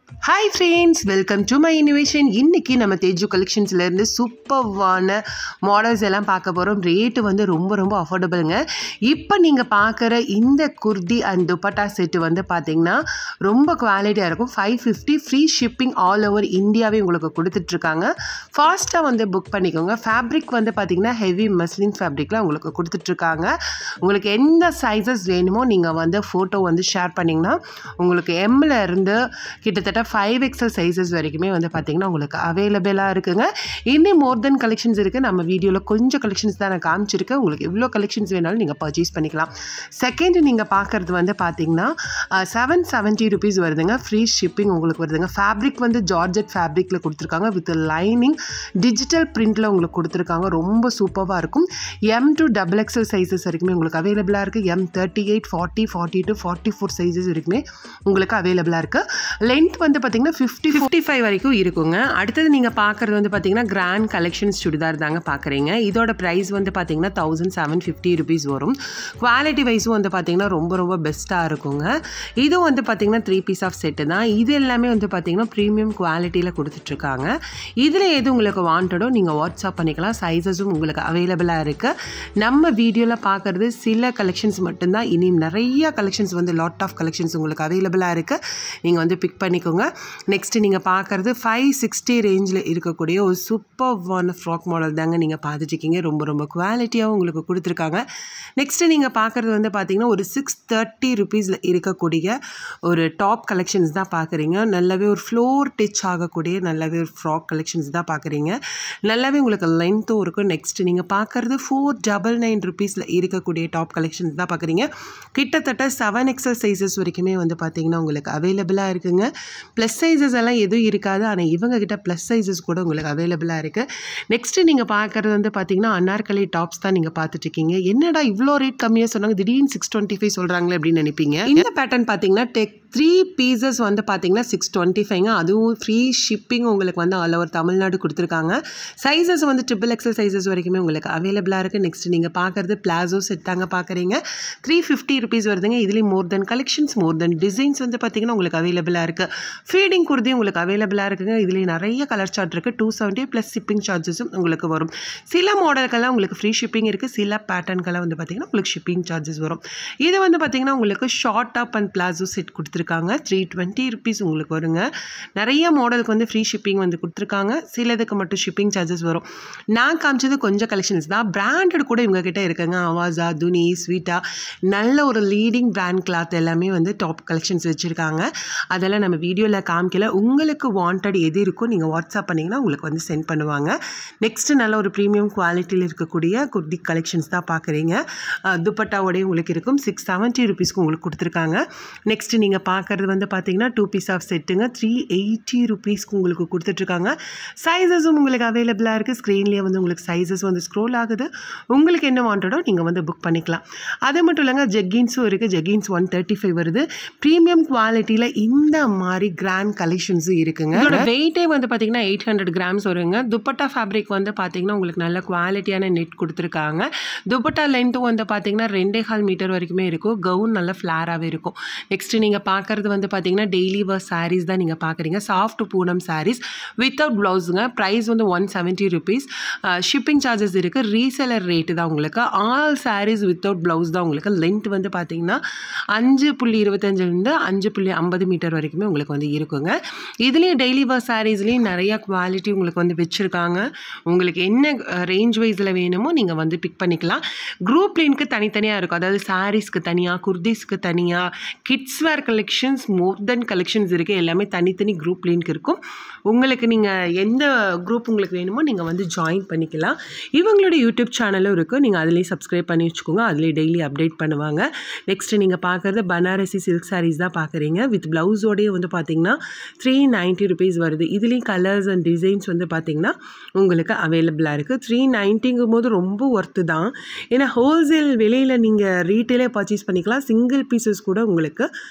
hi friends welcome to my innovation இன்றைக்கி நம்ம Teju கலெக்ஷன்ஸ்லேருந்து சூப்பர்வான models எல்லாம் பார்க்க போகிறோம் ரேட்டு வந்து ரொம்ப ரொம்ப அஃபோர்டபுளுங்க இப்போ நீங்கள் பார்க்குற இந்த குர்தி அண்ட் துப்பட்டா செட்டு வந்து பார்த்தீங்கன்னா ரொம்ப குவாலிட்டியாக இருக்கும் five fifty free shipping all over இந்தியாவே உங்களுக்கு கொடுத்துட்ருக்காங்க ஃபாஸ்ட்டாக வந்து புக் பண்ணிக்கோங்க ஃபேப்ரிக் வந்து பார்த்தீங்கன்னா ஹெவி மஸ்லின் ஃபேப்ரிக்கில் உங்களுக்கு கொடுத்துட்ருக்காங்க உங்களுக்கு எந்த சைஸஸ் வேணுமோ நீங்கள் வந்து ஃபோட்டோ வந்து ஷேர் பண்ணிங்கன்னா உங்களுக்கு எம்மில் இருந்து கிட்டத்தட்ட ஃபைவ் எக்ஸல் சைஸஸ் வரைக்குமே வந்து பார்த்திங்கன்னா உங்களுக்கு அவைலபிளாக இருக்குங்க இன்னும் மோர் தென் கலெக்ஷன்ஸ் இருக்குது நம்ம வீடியோவில் கொஞ்சம் கலெக்ஷன்ஸ் தான் நான் காமிச்சிருக்கேன் உங்களுக்கு எவ்வளோ கலெக்ஷன்ஸ் வேணாலும் நீங்கள் பர்ச்சேஸ் பண்ணிக்கலாம் செகண்ட் நீங்கள் பார்க்குறது வந்து பார்த்தீங்கன்னா செவன் செவன்ட்டி ருபீஸ் வருதுங்க ஃப்ரீ ஷிப்பிங் உங்களுக்கு வருதுங்க ஃபேப்ரிக் வந்து ஜார்ஜெட் ஃபேப்ரிக்கில் கொடுத்துருக்காங்க வித் லைனிங் டிஜிட்டல் பிரிண்டில் உங்களுக்கு கொடுத்துருக்காங்க ரொம்ப சூப்பராக இருக்கும் M to double XL sizes வரைக்குமே உங்களுக்கு அவைலபிளாக இருக்குது M thirty eight forty forty two forty four sizes வரைக்குமே உங்களுக்கு அவைலபிளாக இருக்குது லென்த் வந்து பார்த்தீங்கன்னா ஃபிஃப்டி ஃபிஃப்டி ஃபைவ் வரைக்கும் இருக்குங்க அடுத்தது நீங்கள் பார்க்குறது வந்து பார்த்தீங்கன்னா கிராண்ட் கலெக்ஷன்ஸ் சுடிதார் தாங்க பார்க்குறீங்க இதோட ப்ரைஸ் வந்து பார்த்தீங்கன்னா தௌசண்ட் செவன் ஃபிஃப்டி ருபீஸ் வரும் குவாலிட்டி வைஸும் வந்து பார்த்தீங்கன்னா ரொம்ப ரொம்ப பெஸ்ட்டாக இருக்குங்க இதுவும் வந்து பார்த்தீங்கன்னா த்ரீ பீஸ் ஆஃப் செட்டு தான் இது எல்லாமே வந்து பார்த்தீங்கன்னா ப்ரீமியம் குவாலிட்டியில் கொடுத்துட்ருக்காங்க இதில் எது உங்களுக்கு வாண்டடோ நீங்கள் வாட்ஸ்அப் பண்ணிக்கலாம் சைஸஸும் உங்களுக்கு அவைலபிளாக இருக்குது நம்ம வீடியோவில் பார்க்குறது சில கலெக்ஷன்ஸ் மட்டும்தான் இனி நிறைய கலெக்ஷன்ஸ் வந்து லாட் ஆஃப் கலெக்ஷன்ஸ் உங்களுக்கு அவைலபிளாக இருக்குது நீங்கள் வந்து பிக் பண்ணிக்கோங்க நெக்ஸ்ட்டு நீங்கள் பார்க்குறது ஃபைவ் சிக்ஸ்டி ரேஞ்சில் இருக்கக்கூடிய ஒரு சூப்பர்வான ஃப்ராக் மாடல் தாங்க நீங்கள் பார்த்துட்ருக்கீங்க ரொம்ப ரொம்ப குவாலிட்டியாகவும் உங்களுக்கு கொடுத்துருக்காங்க நெக்ஸ்ட்டு நீங்கள் பார்க்குறது வந்து பார்த்தீங்கன்னா ஒரு சிக்ஸ் தேர்ட்டி ருபீஸில் இருக்கக்கூடிய ஒரு டாப் கலெக்ஷன்ஸ் தான் பார்க்குறீங்க நல்லாவே ஒரு ஃப்ளோர் டிச் ஆகக்கூடிய நல்லாவே ஒரு ஃப்ராக் கலெக்ஷன்ஸ் தான் பார்க்குறீங்க நல்லாவே உங்களுக்கு லென்த்தும் இருக்கும் நெக்ஸ்ட்டு நீங்கள் பார்க்குறது ஃபோர் டபுள் நைன் ருபீஸில் இருக்கக்கூடிய டாப் கலெக்ஷன்ஸ் தான் பார்க்குறீங்க கிட்டத்தட்ட செவன் எக்ஸல் சைஸஸ் வரைக்குமே வந்து பார்த்தீங்கன்னா உங்களுக்கு அவைலபிளாக இருக்குங்க ப்ளஸ் சைஸஸ் எல்லாம் எதுவும் இருக்காது ஆனால் இவங்க கிட்ட ப்ளஸ் சைஸஸ் கூட உங்களுக்கு அவைலபிளாக இருக்குது நெக்ஸ்ட்டு நீங்கள் பார்க்குறது வந்து பார்த்தீங்கன்னா அன்னார்கலி டாப்ஸ் தான் நீங்கள் பார்த்துட்ருக்கீங்க என்னடா இவ்வளோ ரேட் கம்மியாக சொன்னாங்க திடீர்னு சிக்ஸ் டுவெண்ட்டி ஃபைவ் சொல்கிறாங்களே அப்படின்னு நினைப்பீங்க இந்த பேட்டர்ன் பார்த்தீங்கன்னா டெக் த்ரீ பீசஸ் வந்து பார்த்தீங்கன்னா சிக்ஸ் டுவெண்ட்டி ஃபைவ்ங்க அதுவும் ஃப்ரீ ஷிப்பிங் உங்களுக்கு வந்து ஆல் ஓவர் தமிழ்நாடு கொடுத்துருக்காங்க சைஸஸ் வந்து ட்ரிபிள் எக்ஸல் சைஸஸ் வரைக்குமே உங்களுக்கு அவைலபிளாக இருக்குது நெக்ஸ்ட் நீங்கள் பார்க்குறது பிளாசோ செட் தாங்க பார்க்குறீங்க த்ரீ ஃபிஃப்டி ருபீஸ் வருதுங்க இதுலேயும் மோர் தென் கலெக்ஷன்ஸ் மோர் தென் டிசைன்ஸ் வந்து பார்த்தீங்கன்னா உங்களுக்கு அவைலபிளாக இருக்குது ஃபீடிங் குர்தி உங்களுக்கு அவைலபிளாக இருக்குங்க இதுலேயும் நிறைய கலர் சார்ட் இருக்குது டூ செவன்ட்டி ப்ளஸ் ஷிப்பிங் சார்ஜஸும் உங்களுக்கு வரும் சில மாடலுக்கெல்லாம் உங்களுக்கு ஃப்ரீ ஷிப்பிங் இருக்குது சில பேட்டர்னுக்கெல்லாம் வந்து பார்த்தீங்கன்னா உங்களுக்கு ஷிப்பிங் சார்ஜஸ் வரும் இது வந்து பார்த்தீங்கன்னா உங்களுக்கு short up and palazzo set கொடுத்துருக்காங்க த்ரீ டுவெண்ட்டி ருபீஸ் உங்களுக்கு வருங்க நிறைய மாடலுக்கு வந்து ஃப்ரீ ஷிப்பிங் வந்து கொடுத்துருக்காங்க சிலதுக்கு மட்டும் ஷிப்பிங் சார்ஜஸ் வரும் நான் காமிச்சது கொஞ்சம் கலெக்ஷன்ஸ் தான் பிராண்டட் கூட இவங்க கிட்ட இருக்குங்க அவாசா துனி ஸ்வீட்டா நல்ல ஒரு லீடிங் பிராண்ட் கிளாத் எல்லாமே வந்து டாப் கலெக்ஷன்ஸ் வச்சுருக்காங்க அதெல்லாம் நம்ம வீடியோவில் காமிக்கல உங்களுக்கு வாண்டட் எது இருக்கோ நீங்கள் வாட்ஸ்அப் பண்ணிங்கன்னா உங்களுக்கு வந்து சென்ட் பண்ணுவாங்க நெக்ஸ்ட்டு நல்ல ஒரு ப்ரீமியம் குவாலிட்டியில் இருக்கக்கூடிய குர்தி கலெக்ஷன்ஸ் தான் பார்க்குறீங்க துப்பட்டாவோடய உங்களுக்கு இருக்கும் சிக்ஸ் செவன்ட்டி ருபீஸ்க்கு உங்களுக்கு கொடுத்துருக்காங்க நெக்ஸ்ட்டு நீங்கள் பார்க்குறது வந்து பார்த்தீங்கன்னா டூ பீஸ் ஆஃப் செட்டுங்க த்ரீ எயிட்டி ருபீஸ்க்கு உங்களுக்கு கொடுத்துட்ருக்காங்க சைஸஸும் உங்களுக்கு அவைலபிளாக இருக்குது ஸ்க்ரீன்லேயே வந்து உங்களுக்கு சைஸஸ் வந்து ஸ்க்ரோல் ஆகுது உங்களுக்கு என்ன வாண்டடோ நீங்கள் வந்து புக் பண்ணிக்கலாம் அது மட்டும் இல்லைங்க ஜெக்கின்ஸும் இருக்குது ஜெக்கின்ஸ் ஒன் தேர்ட்டி ஃபைவ் வருது ப்ரீமியம் குவாலிட்டியில் இந்த மாதிரி கிராண்ட் கலெக்ஷன்ஸும் இருக்குங்க இதோட வெயிட்டே வந்து பார்த்தீங்கன்னா எயிட் ஹண்ட்ரட் கிராம்ஸ் வருங்க துப்பட்டா ஃபேப்ரிக் வந்து பார்த்தீங்கன்னா உங்களுக்கு நல்ல குவாலிட்டியான நெட் கொடுத்துருக்காங்க துப்பட்டா லென்த்தும் வந்து பார்த்தீங்கன்னா ரெண்டே கால் மீட்டர் வரைக்குமே இருக்கும் கவுன் நல்ல ஃப்ளாராகவே இருக்கும் நெக்ஸ்ட்டு நீங்கள் பார்க்குறது வந்து பார்த்தீங்கன்னா டெய்லி வர் சாரீஸ் தான் நீங்கள் பார்க்குறீங்க சாஃப்ட் பூனம் சாரீஸ் வித்தவுட் ப்ளவுஸுங்க ப்ரைஸ் வந்து one seventy rupees shipping charges இருக்குது ரீசெலர் ரேட்டு தான் உங்களுக்கு ஆல் சாரீஸ் வித்தவுட் ப்ளவுஸ் தான் உங்களுக்கு லென்த் வந்து பார்த்தீங்கன்னா அஞ்சு புள்ளி இருபத்தஞ்சிலேருந்து அஞ்சு புள்ளி ஐம்பது மீட்டர் வரைக்குமே உங்களுக்கு வந்து இருக்குங்க இதுலேயும் டெய்லி வர் சாரீஸ்லேயும் நிறைய குவாலிட்டி உங்களுக்கு வந்து வச்சுருக்காங்க உங்களுக்கு என்ன ரேஞ்ச் வைஸில் வேணுமோ நீங்கள் வந்து பிக் பண்ணிக்கலாம் குரூப் லிங்க்கு தனித்தனியாக இருக்கும் அதாவது சாரீஸ்க்கு தனியாக குர்தீஸ்க்கு தனியாக kids wear collections more than collections இருக்குது எல்லாமே தனித்தனி குரூப் லிங்க் இருக்கும் உங்களுக்கு நீங்கள் எந்த குரூப் உங்களுக்கு வேணுமோ நீங்கள் வந்து ஜாயின் பண்ணிக்கலாம் இவங்களோட யூடியூப் சேனலும் இருக்குது நீங்கள் அதுலேயே சப்ஸ்கிரைப் பண்ணி வச்சுக்கோங்க அதுலேயே டெய்லி அப்டேட் பண்ணுவாங்க நெக்ஸ்ட்டு நீங்கள் பார்க்குறது பனாரசி சில்க் சாரீஸ் தான் பார்க்குறீங்க வித் ப்ளவுஸோடய வந்து பார்த்தீங்கன்னா த்ரீ நைன்ட்டி ருபீஸ் வருது இதுலேயும் கலர்ஸ் அண்ட் டிசைன்ஸ் வந்து பார்த்தீங்கன்னா உங்களுக்கு அவைலபிளாக இருக்குது த்ரீ நைன்ட்டிங்கும் போது ரொம்ப ஒர்த்து தான் ஏன்னா ஹோல்சேல் விலையில் நீங்கள் ரீட்டெயிலே பர்ச்சேஸ் பண்ணிக்கலாம் சிங்கிள் பீசஸ் கூட உங்களுக்கு பர்ச்சேஸ்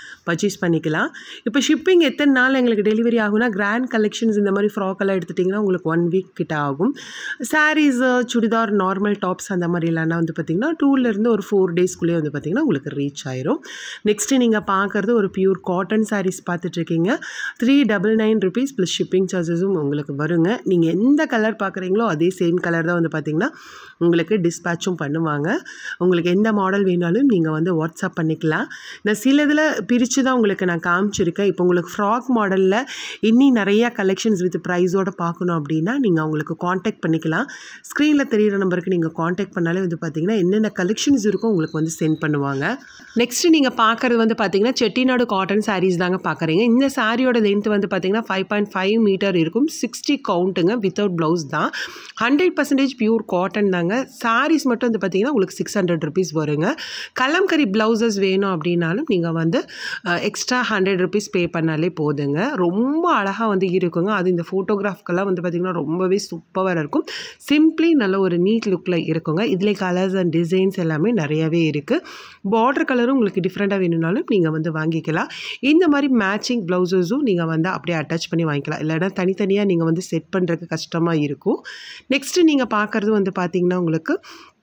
பர்ச்சேஸ் பண்ணிக்கலாம் இப்போ ஷிப்பிங் எத்தனை நாள் எங்களுக்கு டெலிவரி ஆகும்னா கிராண்ட் கலெக்ஷன்ஸ் இந்த மாதிரி ஃப்ராக் எல்லாம் எடுத்துட்டிங்கன்னா உங்களுக்கு ஒன் வீக் கிட்ட ஆகும் சாரீஸு சுடிதார் நார்மல் டாப்ஸ் அந்த மாதிரி இல்லைன்னா வந்து பார்த்திங்கன்னா டூலேருந்து ஒரு ஃபோர் டேஸ்க்குள்ளேயே வந்து பார்த்திங்கன்னா உங்களுக்கு ரீச் ஆயிரும் நெக்ஸ்ட்டு நீங்கள் பார்க்குறது ஒரு பியூர் காட்டன் சாரீஸ் பார்த்துட்ருக்கீங்க three double nine rupees plus shipping சார்ஜஸும் உங்களுக்கு வருங்க நீங்கள் எந்த கலர் பார்க்குறீங்களோ அதே சேம் கலர் தான் வந்து பார்த்திங்கன்னா உங்களுக்கு டிஸ்பேச்சும் பண்ணுவாங்க உங்களுக்கு எந்த மாடல் வேணாலும் நீங்கள் வந்து வாட்ஸ்அப் பண்ணிக்கலாம் நான் சிலதில் பிரித்து தான் உங்களுக்கு நான் காமிச்சிருக்கேன் இப்போ உங்களுக்கு ஃப்ராக் மாடலில் இன்னி நிறையா கலெக்ஷன்ஸ் வித் ப்ரைஸோடு பார்க்கணும் அப்படின்னா நீங்கள் அவங்களுக்கு காண்டாக்ட் பண்ணிக்கலாம் ஸ்க்ரீனில் தெரியிற நம்பருக்கு நீங்கள் காண்டாக்ட் பண்ணாலே வந்து பார்த்தீங்கன்னா என்னென்ன கலெக்ஷன்ஸ் இருக்கோ உங்களுக்கு வந்து சென்ட் பண்ணுவாங்க நெக்ஸ்ட்டு நீங்கள் பார்க்குறது வந்து பார்த்தீங்கன்னா செட்டிநாடு காட்டன் சாரீஸ் தாங்க பார்க்குறீங்க இந்த சாரியோட லென்த் வந்து பார்த்தீங்கன்னா ஃபைவ் பாயிண்ட் ஃபைவ் மீட்டர் இருக்கும் சிக்ஸ்டி கவுண்ட்டுங்க வித்தவுட் ப்ளவுஸ் தான் ஹண்ட்ரட் பர்சன்டேஜ் பியூர் காட்டன் தாங்க சாரீஸ் மட்டும் வந்து பார்த்தீங்கன்னா உங்களுக்கு சிக்ஸ் ஹண்ட்ரட் ருபீஸ் வருங்க கலம்கரி ப்ளவுசஸ் வேணும் அப்படின்னாலும் நீங்கள் வந்து எக்ஸ்ட்ரா ஹண்ட்ரட் ருபீஸ் பே பண்ணாலே போதுங்க ரொம்ப அழகாக வந்து இருக்குங்க அது இந்த ஃபோட்டோகிராஃப்க்கெல்லாம் வந்து பார்த்திங்கன்னா ரொம்பவே சூப்பராக இருக்கும் சிம்பிளி நல்ல ஒரு நீட் லுக்கில் இருக்குங்க இதில் கலர்ஸ் அண்ட் டிசைன்ஸ் எல்லாமே நிறையவே இருக்குது பார்டர் கலரும் உங்களுக்கு டிஃப்ரெண்ட்டாக வேணும்னாலும் நீங்கள் வந்து வாங்கிக்கலாம் இந்த மாதிரி மேட்சிங் ப்ளவுசஸும் நீங்கள் வந்து அப்படியே அட்டாச் பண்ணி வாங்கிக்கலாம் இல்லைன்னா தனித்தனியாக நீங்கள் வந்து செட் பண்ணுறதுக்கு கஷ்டமாக இருக்கும் நெக்ஸ்ட்டு நீங்கள் பார்க்குறது வந்து பார்த்திங்கன்னா உங்களுக்கு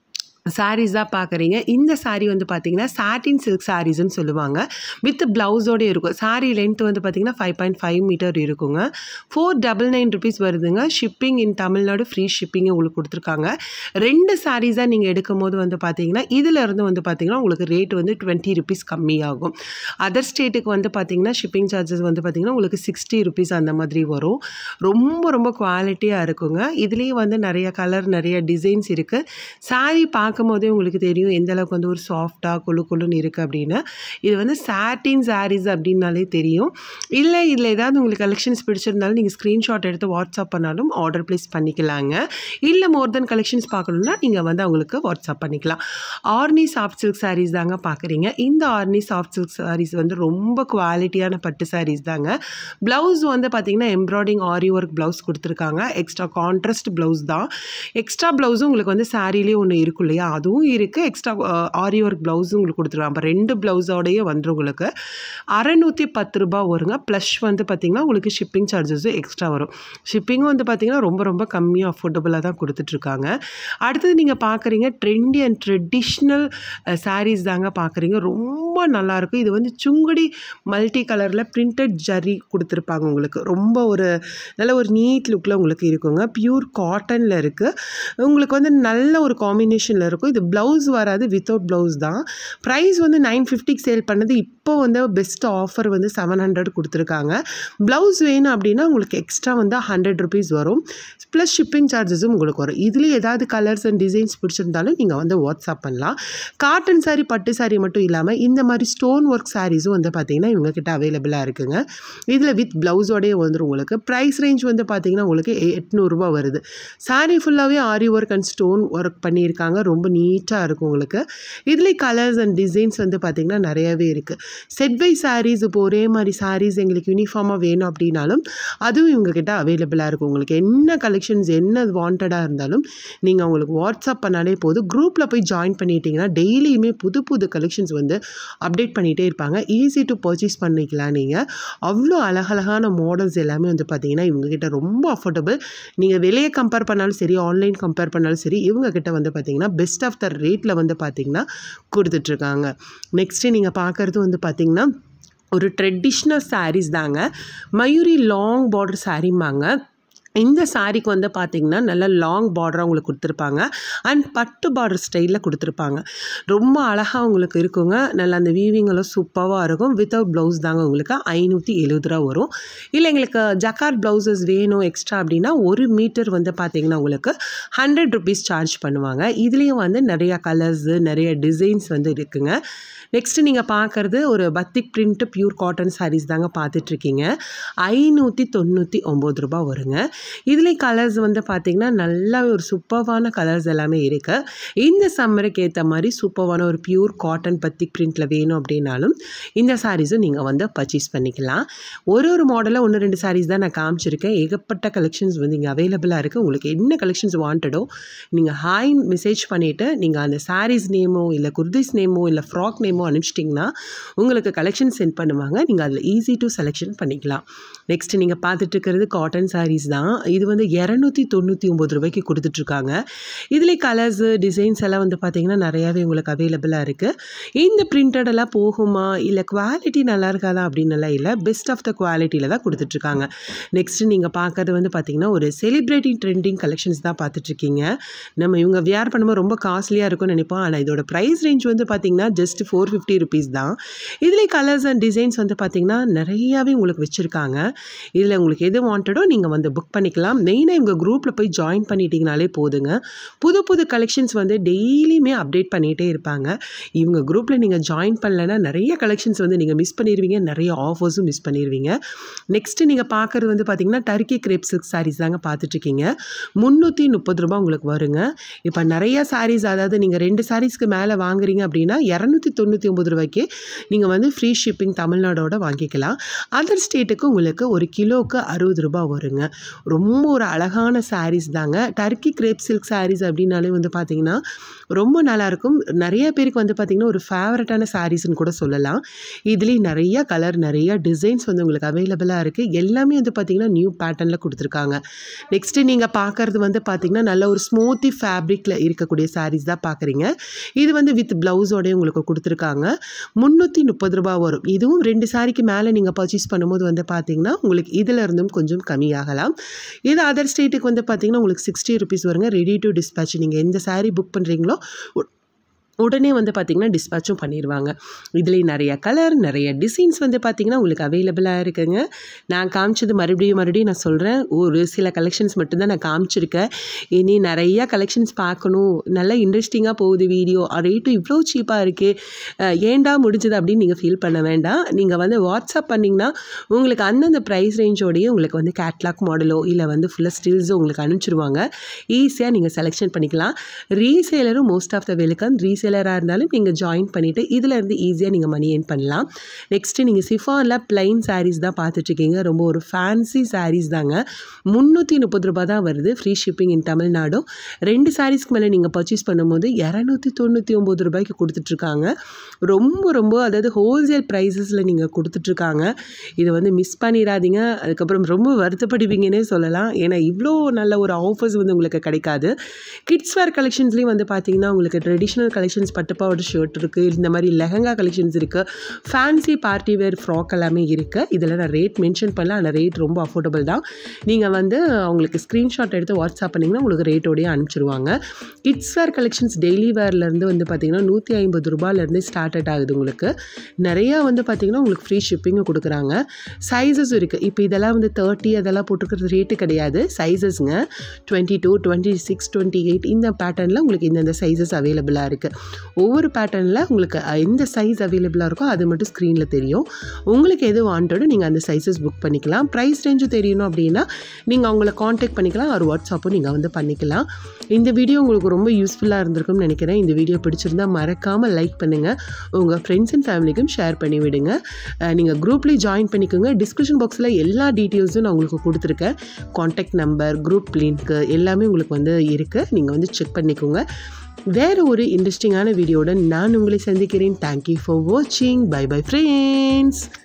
சாரீஸ் தான் பார்க்குறீங்க இந்த சாரீ வந்து பார்த்தீங்கன்னா சாட்டின் சில்க் சாரீஸ்னு சொல்லுவாங்க வித் ப்ளவுஸோடு இருக்கும் சாரீ லென்த் வந்து பார்த்தீங்கன்னா ஃபைவ் பாயிண்ட் ஃபைவ் மீட்டர் இருக்குங்க ஃபோர் டபுள் நைன் ருபீஸ் வருதுங்க shipping in Tamil Nadu free shipping உங்களுக்கு கொடுத்துருக்காங்க ரெண்டு சாரீஸாக நீங்கள் எடுக்கும் போது வந்து பார்த்தீங்கன்னா இதில் இருந்து வந்து பார்த்தீங்கன்னா உங்களுக்கு ரேட் வந்து டுவெண்ட்டி ருபீஸ் கம்மியாகும் அதர் ஸ்டேட்டுக்கு வந்து பார்த்தீங்கன்னா ஷிப்பிங் சார்ஜஸ் வந்து பார்த்தீங்கன்னா உங்களுக்கு சிக்ஸ்டி ருபீஸ் அந்த மாதிரி வரும் ரொம்ப ரொம்ப குவாலிட்டியாக இருக்குங்க இதுலேயும் வந்து நிறைய கலர் நிறைய டிசைன்ஸ் இருக்குது சாரீ பார்க்க பார்க்கும் போதே உங்களுக்கு தெரியும் எந்த அளவுக்கு வந்து ஒரு சாஃப்டாக குழு குழுன்னு இருக்குது அப்படின்னு இது வந்து சாட்டின் சாரீஸ் அப்படின்னாலே தெரியும் இல்லை இதில் ஏதாவது உங்களுக்கு கலெக்ஷன்ஸ் பிடிச்சிருந்தாலும் நீங்கள் ஸ்க்ரீன்ஷாட் எடுத்து வாட்ஸ்அப் பண்ணாலும் ஆர்டர் ப்ளேஸ் பண்ணிக்கலாங்க இல்லை மோர் தென் கலெக்ஷன்ஸ் பார்க்கணுன்னா நீங்கள் வந்து அவங்களுக்கு வாட்ஸ்அப் பண்ணிக்கலாம் ஆர்னி சாஃப்ட் சில்க் சாரீஸ் தாங்க பார்க்குறீங்க இந்த ஆர்னி சாஃப்ட் சில்க் சாரீஸ் வந்து ரொம்ப குவாலிட்டியான பட்டு சாரீஸ் தாங்க ப்ளவுஸ் வந்து பார்த்திங்கன்னா எம்ப்ராய்டிங் ஆரி ஒர்க் ப்ளவுஸ் கொடுத்துருக்காங்க எக்ஸ்ட்ரா கான்ட்ராஸ்ட் ப்ளவுஸ் தான் எக்ஸ்ட்ரா ப்ளவுஸும் உங்களுக்கு வந்து சாரீலேயே ஒன்று இருக்கும் இல்லையா அதுவும் இருக்குது எக்ஸ்ட்ரா ஆரி ஒர்க் ப்ளவுஸும் உங்களுக்கு கொடுத்துருவாங்க அப்போ ரெண்டு ப்ளவுஸோடையே வந்துடும் உங்களுக்கு அறநூற்றி பத்து ரூபா வருங்க ப்ளஸ் வந்து பார்த்திங்கன்னா உங்களுக்கு ஷிப்பிங் சார்ஜஸும் எக்ஸ்ட்ரா வரும் ஷிப்பிங்கும் வந்து பார்த்திங்கன்னா ரொம்ப ரொம்ப கம்மியாக அஃபோர்டபுளாக தான் கொடுத்துட்ருக்காங்க அடுத்தது நீங்கள் பார்க்குறீங்க ட்ரெண்டி அண்ட் ட்ரெடிஷ்னல் சாரீஸ் தாங்க பார்க்குறீங்க ரொம்ப நல்லாயிருக்கும் இது வந்து சுங்குடி மல்டி கலரில் பிரிண்டட் ஜரி கொடுத்துருப்பாங்க உங்களுக்கு ரொம்ப ஒரு நல்ல ஒரு நீட் லுக்கில் உங்களுக்கு இருக்குங்க பியூர் காட்டனில் இருக்குது உங்களுக்கு வந்து நல்ல ஒரு காம்பினேஷனில் இருக்கும் இது ப்ளவுஸ் வராது வித்தவுட் ப்ளவுஸ் தான் ப்ரைஸ் வந்து நைன் ஃபிஃப்டிக்கு சேல் பண்ணது இப்போ வந்து பெஸ்ட் ஆஃபர் வந்து செவன் ஹண்ட்ரட் கொடுத்துருக்காங்க ப்ளவுஸ் வேணும் அப்படின்னா உங்களுக்கு எக்ஸ்ட்ரா வந்து ஹண்ட்ரட் ருபீஸ் வரும் ப்ளஸ் ஷிப்பிங் சார்ஜஸும் உங்களுக்கு வரும் இதுலேயே ஏதாவது கலர்ஸ் அண்ட் டிசைன்ஸ் பிடிச்சிருந்தாலும் நீங்கள் வந்து வாட்ஸ்அப் பண்ணலாம் காட்டன் சாரீ பட்டு சாரீ மட்டும் இல்லாமல் இந்த மாதிரி ஸ்டோன் ஒர்க் சாரீஸும் வந்து பார்த்திங்கன்னா இவங்கக்கிட்ட அவைலபிளாக இருக்குங்க இதில் வித் ப்ளவுஸோடய வந்துடும் உங்களுக்கு ப்ரைஸ் ரேஞ்ச் வந்து பார்த்திங்கன்னா உங்களுக்கு எட்நூறுரூவா வருது சாரீ ஃபுல்லாகவே aari work and stone work பண்ணியிருக்காங்க ரொம்ப நீட்டாக இருக்கும் உங்களுக்கு இதுலேயே கலர்ஸ் அண்ட் டிசைன்ஸ் வந்து பார்த்திங்கன்னா நிறையவே இருக்குது செட் பை சாரீஸ் இப்போ ஒரே மாதிரி சாரீஸ் எங்களுக்கு யூனிஃபார்மாக வேணும் அப்படின்னாலும் அதுவும் இவங்கக்கிட்ட அவைலபிளாக இருக்கும் உங்களுக்கு என்ன கலெக்ஷன்ஸ் என்ன வாண்டடாக இருந்தாலும் நீங்கள் அவங்களுக்கு வாட்ஸ்அப் பண்ணாலே போதும் குரூப்பில் போய் ஜாயின் பண்ணிட்டீங்கன்னா டெய்லியுமே புது புது கலெக்ஷன்ஸ் வந்து அப்டேட் பண்ணிகிட்டே இருப்பாங்க ஈஸி டு பர்ச்சேஸ் பண்ணிக்கலாம் நீங்கள் அவ்வளோ அழகழகான மாடல்ஸ் எல்லாமே வந்து பார்த்தீங்கன்னா இவங்ககிட்ட ரொம்ப அஃபோர்டபுள் நீங்கள் வெளியே கம்பேர் பண்ணாலும் சரி ஆன்லைன் கம்பேர் பண்ணாலும் சரி இவங்கக்கிட்ட வந்து பார்த்தீங்கன்னா பெஸ்ட் ஆஃப் த ரேட்டில் வந்து பார்த்தீங்கன்னா கொடுத்துட்ருக்காங்க நெக்ஸ்ட்டு நீங்கள் பார்க்குறது வந்து பார்த்திங்கன்னா ஒரு ட்ரெடிஷ்னல் சாரீஸ் தாங்க மயூரி லாங் பார்டர் சாரீம்பாங்க இந்த சாரீக்கு வந்து பார்த்திங்கன்னா நல்ல லாங் பார்டராக உங்களுக்கு கொடுத்துருப்பாங்க அண்ட் பட்டு பார்டர் ஸ்டைலில் கொடுத்துருப்பாங்க ரொம்ப அழகாக உங்களுக்கு இருக்குங்க நல்ல அந்த வீவிங்கெல்லாம் சூப்பராக இருக்கும் வித்தவுட் ப்ளவுஸ் தாங்க உங்களுக்கு ஐநூற்றி எழுபது ரூபா வரும் இல்லை எங்களுக்கு ஜக்கார்ட் ப்ளவுசஸ் வேணும் எக்ஸ்ட்ரா அப்படின்னா ஒரு மீட்டர் வந்து பார்த்திங்கன்னா உங்களுக்கு ஹண்ட்ரட் ருபீஸ் சார்ஜ் பண்ணுவாங்க இதுலேயும் வந்து நிறையா கலர்ஸு நிறைய டிசைன்ஸ் வந்து இருக்குங்க நெக்ஸ்ட்டு நீங்கள் பார்க்குறது ஒரு batik print pure cotton sarees தாங்க பார்த்துட்ருக்கீங்க ஐநூற்றி தொண்ணூற்றி ஒம்பது ரூபா வருங்க இதில் கலர்ஸ் வந்து பார்த்திங்கன்னா நல்லாவே ஒரு சூப்பர்வான கலர்ஸ் எல்லாமே இருக்குது இந்த சம்மருக்கு ஏற்ற மாதிரி சூப்பர்வான ஒரு பியூர் காட்டன் பத்திக் பிரிண்டில் வேணும் அப்படின்னாலும் இந்த சாரீஸும் நீங்கள் வந்து பர்ச்சேஸ் பண்ணிக்கலாம் ஒரு ஒரு மாடலில் ஒன்று ரெண்டு சாரீஸ் தான் நான் காமிச்சிருக்கேன் ஏகப்பட்ட கலெக்ஷன்ஸ் வந்து இங்கே அவைலபிளாக இருக்குது உங்களுக்கு என்ன கலெக்ஷன்ஸ் வாண்டடோ நீங்கள் ஹாய் மெசேஜ் பண்ணிவிட்டு நீங்கள் அந்த சாரீஸ் நேமோ இல்லை குர்திஸ் நேமோ இல்லை ஃப்ராக் நேமோ அனுப்பிச்சிட்டிங்கன்னா உங்களுக்கு கலெக்ஷன் சென்ட் பண்ணுவாங்க நீங்கள் அதில் ஈஸி டு செலெக்ஷன் பண்ணிக்கலாம் நெக்ஸ்ட் நீங்கள் பார்த்துட்டு இருக்கிறது காட்டன் சாரீஸ் தான் இது வந்து இரநூத்தி தொண்ணூற்றி ஒம்பது ரூபாய்க்கு கொடுத்துட்ருக்காங்க இதில் கலர்ஸு டிசைன்ஸ் எல்லாம் வந்து பார்த்திங்கன்னா நிறையாவே உங்களுக்கு அவைலபிளாக இருக்குது இந்த பிரிண்டட் எல்லாம் போகுமா இல்லை குவாலிட்டி நல்லா இருக்காதா அப்படின்னு எல்லாம் இல்லை பெஸ்ட் ஆஃப் த குவாலிட்டியில் தான் கொடுத்துட்ருக்காங்க நெக்ஸ்ட்டு நீங்கள் பார்க்கறது வந்து பார்த்திங்கன்னா ஒரு செலிப்ரேட்டிங் ட்ரெண்டிங் கலெக்ஷன்ஸ் தான் பார்த்துட்ருக்கீங்க நம்ம இவங்க வியர் பண்ணும்போது ரொம்ப காஸ்ட்லியாக இருக்கும்னு நினைப்போம் ஆனால் இதோட ப்ரைஸ் ரேஞ்ச் வந்து பார்த்திங்கன்னா ஜஸ்ட் ஃபோர் ஃபிஃப்டி ருபீஸ் தான் இதில் கலர்ஸ் அண்ட் டிசைன்ஸ் வந்து பார்த்திங்கன்னா நிறையாவே உங்களுக்கு வச்சுருக்காங்க இதில் உங்களுக்கு எது வாண்டடோ நீங்கள் வந்து புக் பண்ணிக்கலாம் மெயினாக இவங்க குரூப்பில் போய் ஜாயின் பண்ணிட்டீங்கனாலே போதுங்க புது புது கலெக்ஷன்ஸ் வந்து டெய்லியுமே அப்டேட் பண்ணிகிட்டே இருப்பாங்க இவங்க குரூப்பில் நீங்கள் ஜாயின் பண்ணலைன்னா நிறைய கலெக்ஷன்ஸ் வந்து நீங்கள் மிஸ் பண்ணிடுவீங்க நிறைய ஆஃபர்ஸும் மிஸ் பண்ணிடுவீங்க நெக்ஸ்ட்டு நீங்கள் பார்க்குறது வந்து பார்த்திங்கன்னா டர்க்கி கிரேப் சில்க் சாரீஸ் தாங்க பார்த்துட்ருக்கீங்க முந்நூற்றி முப்பது ரூபா உங்களுக்கு வருங்க இப்போ நிறைய சாரீஸ் அதாவது நீங்கள் ரெண்டு சாரீஸ்க்கு மேலே வாங்குறீங்க அப்படின்னா இரநூத்தி தொண்ணூற்றி ஒம்பது ரூபாய்க்கு நீங்கள் வந்து ஃப்ரீ ஷிப்பிங் தமிழ்நாடோட வாங்கிக்கலாம் அதர் ஸ்டேட்டுக்கு உங்களுக்கு ஒரு கிலோவுக்கு அறுபது ரூபாய் வருங்க ரொம்ப ஒரு அழகான சாரீஸ் தாங்க டர்க்கி கிரேப் சில்க் சாரீஸ் அப்படின்னாலே வந்து பார்த்திங்கன்னா ரொம்ப நல்லாயிருக்கும் நிறைய பேருக்கு வந்து பார்த்திங்கன்னா ஒரு ஃபேவரட்டான சாரீஸ்னு கூட சொல்லலாம் இதுலேயும் நிறைய கலர் நிறைய டிசைன்ஸ் வந்து உங்களுக்கு அவைலபிளாக இருக்குது எல்லாமே வந்து பார்த்திங்கன்னா நியூ பேட்டர்னில் கொடுத்துருக்காங்க நெக்ஸ்ட்டு நீங்கள் பார்க்குறது வந்து பார்த்திங்கன்னா நல்ல ஒரு ஸ்மூத்தி ஃபேப்ரிக்கில் இருக்கக்கூடிய சாரீஸ் தான் பார்க்குறீங்க இது வந்து வித் ப்ளவுஸோடய உங்களுக்கு கொடுத்துருக்காங்க முந்நூற்றி முப்பது ரூபா வரும் இதுவும் ரெண்டு சாரிக்கு மேலே நீங்கள் பர்ச்சேஸ் பண்ணும்போது வந்து பார்த்திங்கன்னா உங்களுக்கு இதில் இருந்தும் கொஞ்சம் கம்மியாகலாம் இது அதர் ஸ்டேட்டுக்கு வந்து பார்த்திங்கன்னா உங்களுக்கு சிக்ஸ்டி ருபீஸ் வருங்க ரெடி டு டிஸ்பேச் நீங்கள் எந்த சாரீ புக் பண்ணுறீங்களோ உடனே வந்து பார்த்திங்கன்னா டிஸ்பேச்சும் பண்ணிடுவாங்க இதுலேயும் நிறைய கலர் நிறைய டிசைன்ஸ் வந்து பார்த்திங்கன்னா உங்களுக்கு அவைலபிளாக இருக்குங்க நான் காமிச்சது மறுபடியும் மறுபடியும் நான் சொல்கிறேன் ஒரு சில கலெக்ஷன்ஸ் மட்டும்தான் நான் காமிச்சிருக்கேன் இனி நிறைய கலெக்ஷன்ஸ் பார்க்கணும் நல்லா இன்ட்ரெஸ்டிங்காக போகுது வீடியோ ரேட்டும் இவ்வளோ சீப்பாக இருக்குது ஏண்டா முடிஞ்சது அப்படின்னு நீங்கள் ஃபீல் பண்ண வேண்டாம் நீங்கள் வந்து வாட்ஸ்அப் பண்ணிங்கன்னா உங்களுக்கு அந்தந்த ப்ரைஸ் ரேஞ்சோடையே உங்களுக்கு வந்து கேட்லாக் மாடலோ இல்லை வந்து ஃபுல்லாக ஸ்டில்ஸோ உங்களுக்கு அனுப்பிச்சிருவாங்க ஈஸியாக நீங்கள் செலெக்ஷன் பண்ணிக்கலாம் ரீசேலரும் most of the welcome resale ரீசேலராக இருந்தாலும் நீங்கள் ஜாயின் பண்ணிவிட்டு இதில் இருந்து ஈஸியாக நீங்கள் மணி ஏர்ன் பண்ணலாம் நெக்ஸ்ட்டு நீங்கள் சிஃபானில் ப்ளைன் சாரீஸ் தான் பார்த்துட்ருக்கீங்க ரொம்ப ஒரு ஃபேன்சி சாரீஸ் தாங்க முந்நூற்றி முப்பது ரூபா தான் வருது ஃப்ரீ ஷிப்பிங் இன் தமிழ்நாடும் ரெண்டு சாரீஸ்க்கு மேலே நீங்கள் பர்ச்சேஸ் பண்ணும்போது இரநூத்தி தொண்ணூற்றி ஒம்பது ரூபாய்க்கு கொடுத்துட்ருக்காங்க ரொம்ப ரொம்ப அதாவது ஹோல்சேல் ப்ரைஸஸில் நீங்கள் கொடுத்துட்ருக்காங்க இதை வந்து மிஸ் பண்ணிடாதீங்க அதுக்கப்புறம் ரொம்ப வருத்தப்படுவீங்கன்னே சொல்லலாம் ஏன்னா இவ்வளோ நல்ல ஒரு ஆஃபர்ஸ் வந்து உங்களுக்கு கிடைக்காது கிட்ஸ் வேர் கலெக்ஷன்ஸ்லேயும் வந்து பார்த்தீங்கன்னா உங்களுக்கு ட்ரெடிஷ்னல் கலெக்ஷன் கலெக்ஷன்ஸ் பட்டுப்பாவோட ஷர்ட் இருக்குது இந்த மாதிரி லெஹங்கா கலெக்ஷன்ஸ் இருக்குது ஃபேன்சி பார்ட்டி வேர் ஃப்ராக் எல்லாமே இருக்குது இதில் நான் ரேட் மென்ஷன் பண்ணல ஆனால் ரேட் ரொம்ப அஃபோர்டபுள் தான் நீங்கள் வந்து அவங்களுக்கு ஸ்க்ரீன்ஷாட் எடுத்து வாட்ஸ்அப் பண்ணிங்கன்னா உங்களுக்கு ரேட்டோடய அனுப்பிச்சிருவாங்க கிட்ஸ் வேர் கலெக்ஷன்ஸ் டெய்லி வேர்லேருந்து வந்து பார்த்திங்கன்னா நூற்றி ஐம்பது ரூபாயிலேருந்து ஸ்டார்டட் ஆகுது உங்களுக்கு நிறையா வந்து பார்த்திங்கன்னா உங்களுக்கு ஃப்ரீ ஷிப்பிங்கும் கொடுக்குறாங்க சைஸஸ் இருக்குது இப்போ இதெல்லாம் வந்து தேர்ட்டி அதெல்லாம் போட்டுருக்கிறது ரேட்டு கிடையாது சைஸஸ்ங்க twenty two twenty six twenty eight இந்த பேட்டர்னில் உங்களுக்கு இந்தந்த சைஸஸ் அவைலபிளாக இருக்குது ஒவ்வொரு பேட்டர்னில் உங்களுக்கு எந்த சைஸ் அவைலபிளாக இருக்கோ அது மட்டும் ஸ்க்ரீனில் தெரியும் உங்களுக்கு எது வாண்டடோ நீங்கள் அந்த சைஸஸ் புக் பண்ணிக்கலாம் ப்ரைஸ் ரேஞ்சும் தெரியணும் அப்படின்னா நீங்கள் அவங்கள காண்டாக்ட் பண்ணிக்கலாம் ஒரு வாட்ஸ்அப்பும் நீங்கள் வந்து பண்ணிக்கலாம் இந்த வீடியோ உங்களுக்கு ரொம்ப யூஸ்ஃபுல்லாக இருந்திருக்கும்னு நினைக்கிறேன் இந்த வீடியோ பிடிச்சிருந்தா மறக்காமல் லைக் பண்ணுங்கள் உங்கள் ஃப்ரெண்ட்ஸ் அண்ட் ஃபேமிலிக்கும் ஷேர் பண்ணி விடுங்க நீங்கள் குரூப்லேயும் ஜாயின் பண்ணிக்கோங்க டிஸ்கிரிப்ஷன் பாக்ஸில் எல்லா டீட்டெயில்ஸும் நான் உங்களுக்கு கொடுத்துருக்கேன் காண்டாக்ட் நம்பர் குரூப் லிங்க்கு எல்லாமே உங்களுக்கு வந்து இருக்குது நீங்கள் வந்து செக் பண்ணிக்கோங்க வேறு ஒரு இன்ட்ரெஸ்டிங்கான வீடியோவுடன் நான் உங்களை சந்திக்கிறேன் தேங்க்யூ ஃபார் வாட்சிங் பை பை ஃப்ரெண்ட்ஸ்